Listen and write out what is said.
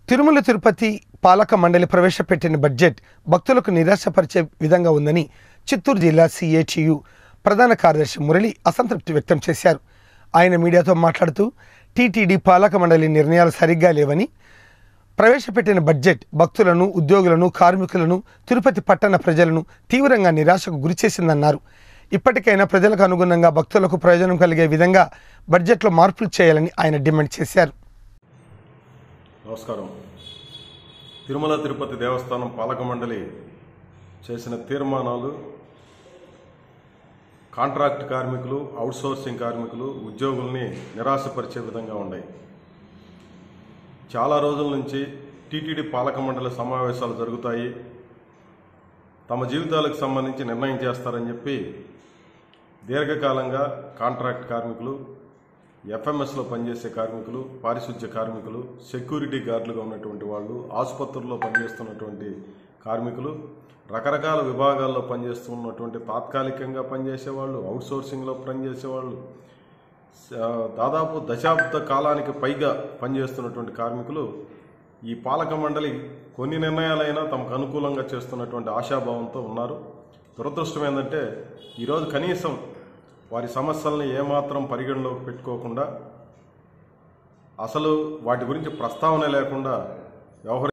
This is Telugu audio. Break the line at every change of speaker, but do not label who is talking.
తిరుమల తిరుపతి పాలక మండలి ప్రవేశపెట్టిన బడ్జెట్ భక్తులకు నిరాశపరిచే విధంగా ఉందని చిత్తూరు జిల్లా సిఏటియు ప్రధాన కార్యదర్శి మురళి అసంతృప్తి వ్యక్తం చేశారు ఆయన మీడియాతో మాట్లాడుతూ టీటీడీ పాలక మండలి నిర్ణయాలు సరిగ్గా లేవని ప్రవేశపెట్టిన బడ్జెట్ భక్తులను ఉద్యోగులను కార్మికులను తిరుపతి పట్టణ ప్రజలను తీవ్రంగా నిరాశకు గురిచేసిందన్నారు ఇప్పటికైనా ప్రజలకు అనుగుణంగా భక్తులకు ప్రయోజనం కలిగే విధంగా బడ్జెట్లో మార్పులు చేయాలని ఆయన డిమాండ్ చేశారు
నమస్కారం తిరుమల తిరుపతి దేవస్థానం పాలక మండలి చేసిన తీర్మానాలు కాంట్రాక్ట్ కార్మికులు అవుట్సోర్సింగ్ కార్మికులు ఉద్యోగుల్ని నిరాశపరిచే విధంగా ఉన్నాయి చాలా రోజుల నుంచి టీటీడీ పాలక మండలి సమావేశాలు జరుగుతాయి తమ జీవితాలకు సంబంధించి నిర్ణయం చేస్తారని చెప్పి దీర్ఘకాలంగా కాంట్రాక్ట్ కార్మికులు ఎఫ్ఎంఎస్లో పనిచేసే కార్మికులు పారిశుద్ధ్య కార్మికులు సెక్యూరిటీ గార్డులుగా ఉన్నటువంటి వాళ్ళు ఆసుపత్రుల్లో పనిచేస్తున్నటువంటి కార్మికులు రకరకాల విభాగాల్లో పనిచేస్తున్నటువంటి తాత్కాలికంగా పనిచేసేవాళ్ళు అవుట్సోర్సింగ్లో పనిచేసేవాళ్ళు స- దాదాపు దశాబ్ద కాలానికి పైగా పనిచేస్తున్నటువంటి కార్మికులు ఈ పాలక మండలి కొన్ని నిర్ణయాలైనా తమకు అనుకూలంగా చేస్తున్నటువంటి ఆశాభావంతో ఉన్నారు దురదృష్టం ఏంటంటే ఈరోజు కనీసం వారి సమస్యల్ని ఏమాత్రం పరిగణలోకి పెట్టుకోకుండా అసలు వాటి గురించి ప్రస్తావన లేకుండా వ్యవహరి